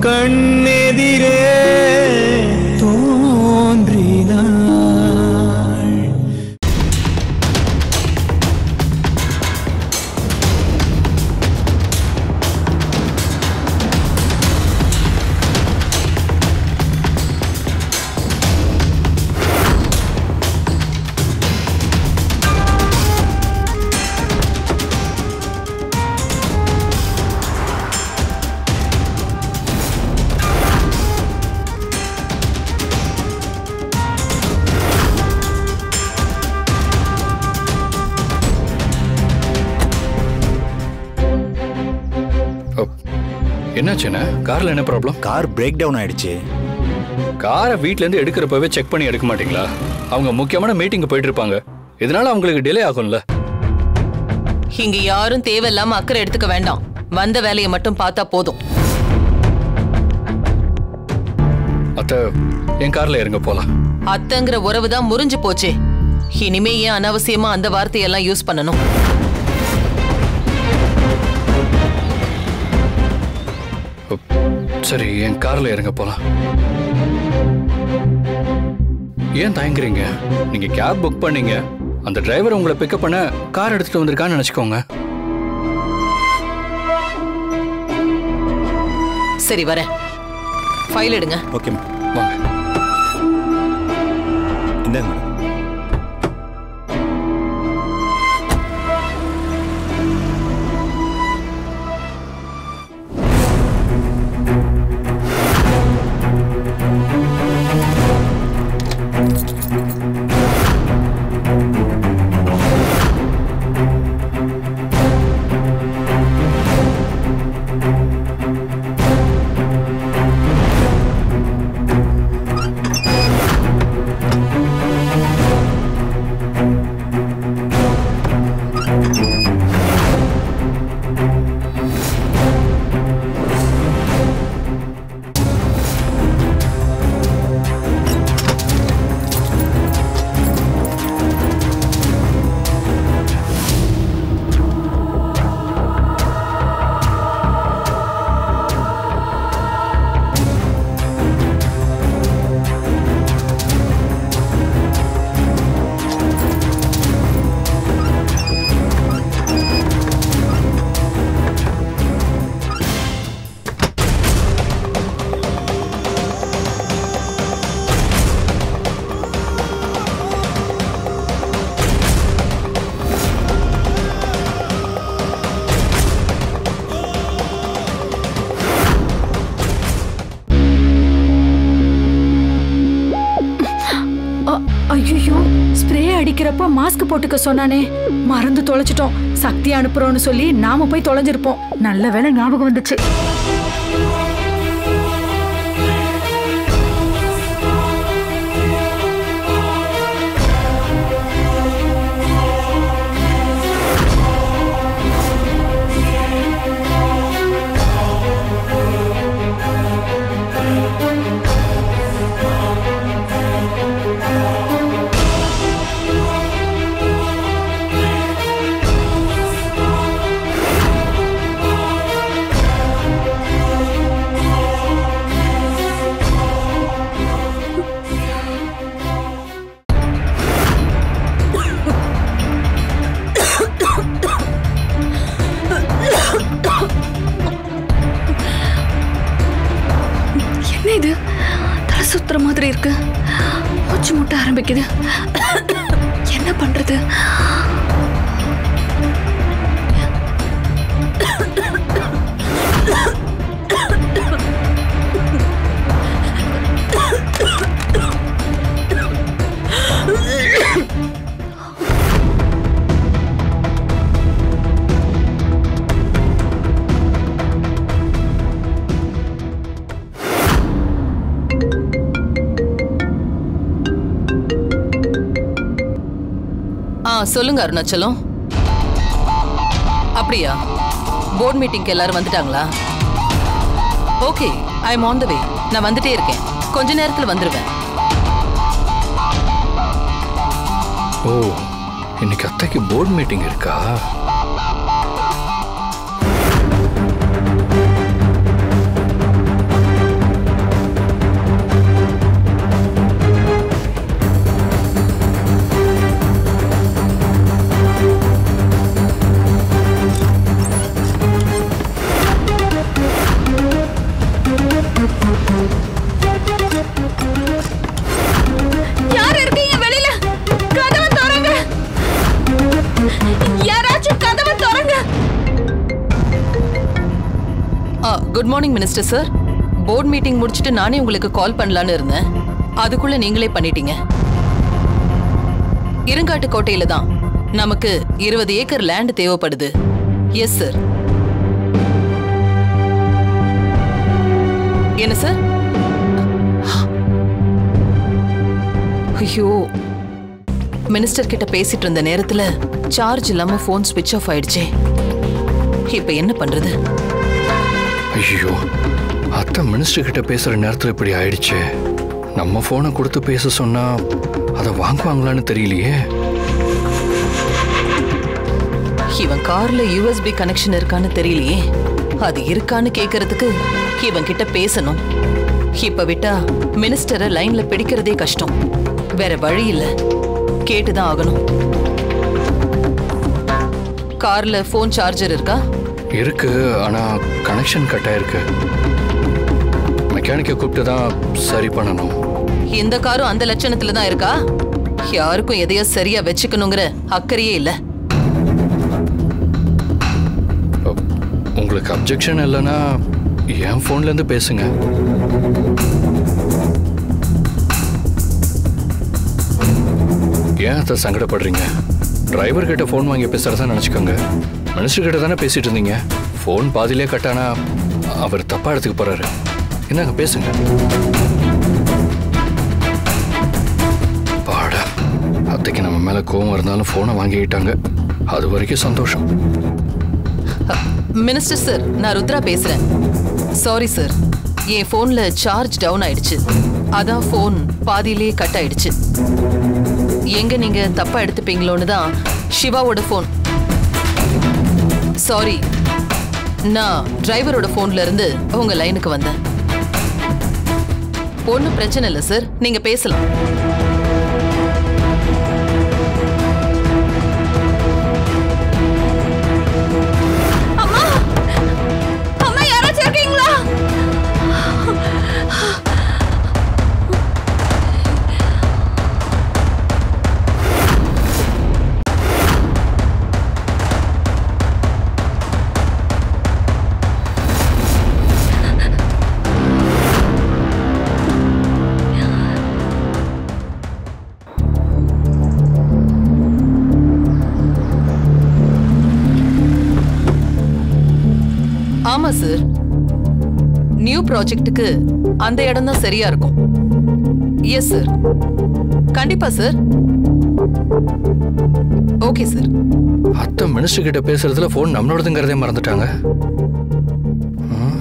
கண்ணெதிரே தோன்றினாள் என்னாச்சுண்ணே கார்ல என்ன ப்ராப்ளம் கார் பிரேக் டவுன் ஆயிடுச்சு காரை வீட்ல இருந்து எடுக்கிறப்பவே செக் பண்ணி எடுக்க மாட்டீங்களா அவங்க முக்கியமான மீட்டிங் போயிட்டு இருப்பாங்க இதனால அவங்களுக்கு டிலே ஆகும்ல இங்க யாரும் தேவையில்லாம அக்கறை எடுத்துக்க வேண்டாம் வந்த வேலையை மட்டும் பார்த்தா போதும் அத்த என் கார்ல இறங்க போலாம் அத்தைங்கிற உறவு தான் முறிஞ்சு போச்சே இனிமே ஏன் அனாவசியமா அந்த வார்த்தையெல்லாம் யூஸ் பண்ணணும் உப், சரி என் கார்ல இறங்க போலாம் ஏன் தயங்குறீங்க நீங்க கேப் புக் பண்ணீங்க அந்த டிரைவர் உங்களை பிக்கப் பண்ண கார் எடுத்துட்டு வந்திருக்கான்னு நினைச்சுக்கோங்க சரி வரேன் ஃபைல் எடுங்க ஓகே வாங்க இந்தாங்க மேடம் ஐயோ ஸ்ப்ரே அடிக்கிறப்ப மாஸ்க் போட்டுக்க சொன்னானே மறந்து தொலைச்சிட்டோம் சக்தி அனுப்புறோம்னு சொல்லி நாம போய் தொலைஞ்சிருப்போம் நல்ல வேளை ஞாபகம் வந்துச்சு என்ன இது தலை சுத்துற மாதிரி இருக்கு மூச்சு முட்ட ஆரம்பிக்குது என்ன பண்றது ஆ சொல்லுங்க அருணாச்சலம் அப்படியா போர்ட் மீட்டிங்க்கு எல்லாரும் வந்துட்டாங்களா okay I am on the way நான் வந்துட்டே இருக்கேன் கொஞ்ச நேரத்தில் வந்துருவேன் ஓ இன்னைக்கு அத்தைக்கு போர்டு மீட்டிங் இருக்கா morning minister sir board meeting முடிச்சுட்டு நானே உங்களுக்கு கால் பண்ணலான்னு இருந்தேன் அதுக்குள்ள நீங்களே பண்ணிட்டீங்க இருங்காட்டு கோட்டையில தான் நமக்கு இருபது ஏக்கர் லேண்ட் தேவைப்படுது எஸ் சார் என்ன சார் ஐயோ மினிஸ்டர் கிட்ட பேசிட்டு இருந்த நேரத்துல சார்ஜ் இல்லாம போன் ஸ்விட்ச் ஆஃப் ஆயிடுச்சே இப்ப என்ன பண்றது ஐயோ அத்தை மினிஸ்டர் கிட்ட பேசுற நேரத்துல இப்படி ஆயிடுச்சே நம்ம போனை கொடுத்து பேச சொன்னா அதை வாங்குவாங்களான்னு தெரியலையே இவன் கார்ல யூஎஸ்பி கனெக்ஷன் இருக்கான்னு தெரியலையே அது இருக்கான்னு கேக்குறதுக்கு இவன் கிட்ட பேசணும் இப்ப விட்டா மினிஸ்டரை லைன்ல பிடிக்கிறதே கஷ்டம் வேற வழி இல்ல கேட்டுதான் ஆகணும் கார்ல ஃபோன் சார்ஜர் இருக்கா இருக்கு ஆனா கனெக்ஷன் கட் ஆயிருக்கு மெக்கானிக்கை கூப்பிட்டு தான் சரி பண்ணணும் இந்த காரும் அந்த லட்சணத்துல தான் இருக்கா யாருக்கும் எதையோ சரியா வச்சுக்கணுங்கிற அக்கறையே இல்ல அ, உங்களுக்கு அப்ஜெக்ஷன் இல்லைன்னா என் ஃபோன்ல இருந்து பேசுங்க ஏன் அத்தை சங்கடப்படுறீங்க டிரைவர் கிட்ட ஃபோன் வாங்கி பேசுறதா நினச்சிக்கோங்க மினிஸ்டர் கிட்ட தானே பேசிட்டு இருந்தீங்க ஃபோன் பாதியிலே கட்டானா அவர் தப்பா எடுத்துக்க போறாரு என்னங்க பேசுங்க பாடா அத்தைக்கு நம்ம மேல கோவம் இருந்தாலும் ஃபோனை வாங்கிக்கிட்டாங்க அது வரைக்கும் சந்தோஷம் மினிஸ்டர் சார் நான் ருத்ரா பேசுறேன் சாரி சார் என் ஃபோன்ல சார்ஜ் டவுன் ஆயிடுச்சு அதான் ஃபோன் பாதியிலேயே கட் ஆயிடுச்சு எங்க நீங்க தப்பா எடுத்துப்பீங்களோன்னு தான் சிவாவோட ஃபோன் சாரி நான் டிரைவரோட ஃபோன்ல இருந்து உங்க லைனுக்கு வந்தேன் ஒன்றும் பிரச்சனை இல்லை சார் நீங்க பேசலாம் அம்மா யாராச்சும் இருக்கீங்களா ஆமா சார் நியூ ப்ராஜெக்ட்டுக்கு அந்த இடம் தான் சரியா இருக்கும் எஸ் சார் கண்டிப்பா சார் ஓகே சார் அத்தை மினிஸ்டர் கிட்ட பேசுறதுல ஃபோன் நம்மளோடதுங்கிறதே மறந்துட்டாங்க ம்.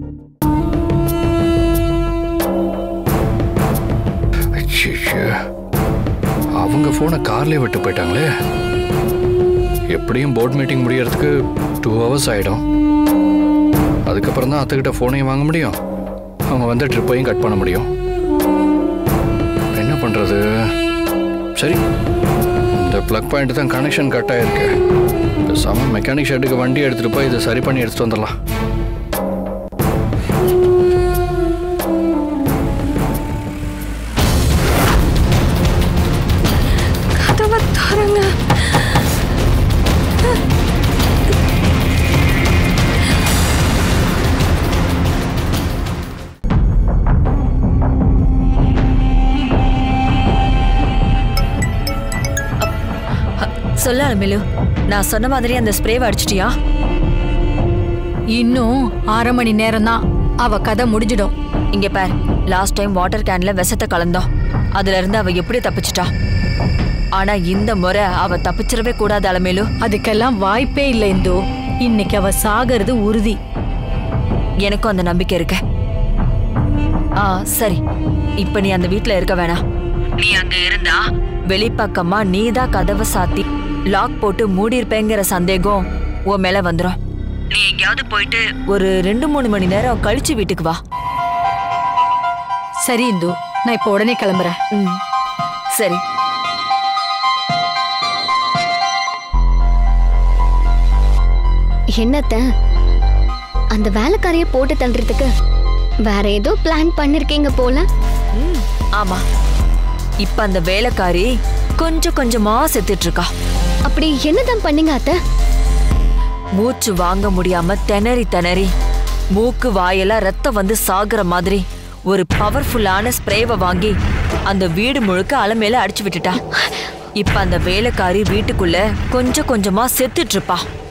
ஐயையோ. அவங்க ஃபோனை கார்லயே விட்டு போயிட்டாங்களே எப்படியும் போர்ட் மீட்டிங் முடியறதுக்கு டூ ஹவர்ஸ் ஆயிடும் அதுக்கப்புறம் தான் அத்தைக்கிட்ட ஃபோனையும் வாங்க முடியும் அவங்க வந்து ட்ரிப்பையும் கட் பண்ண முடியும் என்ன பண்றது சரி இந்த ப்ளக் பாயிண்ட் தான் கனெக்ஷன் கட் ஆயிருக்கு பேசாம மெக்கானிக் ஷெட்டுக்கு வண்டி எடுத்துட்டு போய் இதை சரி பண்ணி எடுத்துட்டு வந்துடலாம் கதவை தரங்க சொல்ல அலமேலு நான் சொன்ன மாதிரி அந்த ஸ்ப்ரேவை அடிச்சிட்டியா இன்னும் அரை மணி நேரம் தான் அவ கதை முடிஞ்சிடும் இங்க பார் லாஸ்ட் டைம் வாட்டர் கேன்ல விஷத்தை கலந்தோம் அதுல இருந்து அவ எப்படி தப்பிச்சிட்டா ஆனா இந்த முறை அவ தப்பிச்சிடவே கூடாது அலமேலு அதுக்கெல்லாம் வாய்ப்பே இல்லை இந்து இன்னைக்கு அவ சாகிறது உறுதி எனக்கும் அந்த நம்பிக்கை இருக்கு ஆ சரி இப்ப நீ அந்த வீட்ல இருக்க வேணாம் நீ அங்க இருந்தா வெளிப்பக்கமா நீதான் கதவை சாத்தி லாக் போட்டு மூடியிருப்பேங்கிற சந்தேகம் உன் மேல வந்துரும் நீ எங்கேயாவது போயிட்டு ஒரு ரெண்டு மூணு மணி நேரம் கழிச்சு வீட்டுக்கு வா சரி இந்து நான் இப்போ உடனே கிளம்புறேன் ம் சரி என்னத்த அந்த வேலைக்காரிய போட்டு தள்ளுறதுக்கு வேற ஏதோ பிளான் பண்ணிருக்கீங்க போல ம் ஆமா இப்ப அந்த வேலைக்காரி கொஞ்சம் கொஞ்சமா செத்துட்டு இருக்கா அப்படி என்னதான் பண்ணீங்க அத்த மூச்சு வாங்க முடியாம திணறி திணறி மூக்கு வாயெல்லாம் ரத்தம் வந்து சாகுற மாதிரி ஒரு பவர்ஃபுல்லான ஸ்ப்ரேவை வாங்கி அந்த வீடு முழுக்க அலை மேல அடிச்சு விட்டுட்டா இப்ப அந்த வேலைக்காரி வீட்டுக்குள்ள கொஞ்சம் கொஞ்சமா செத்துட்டு இருப்பா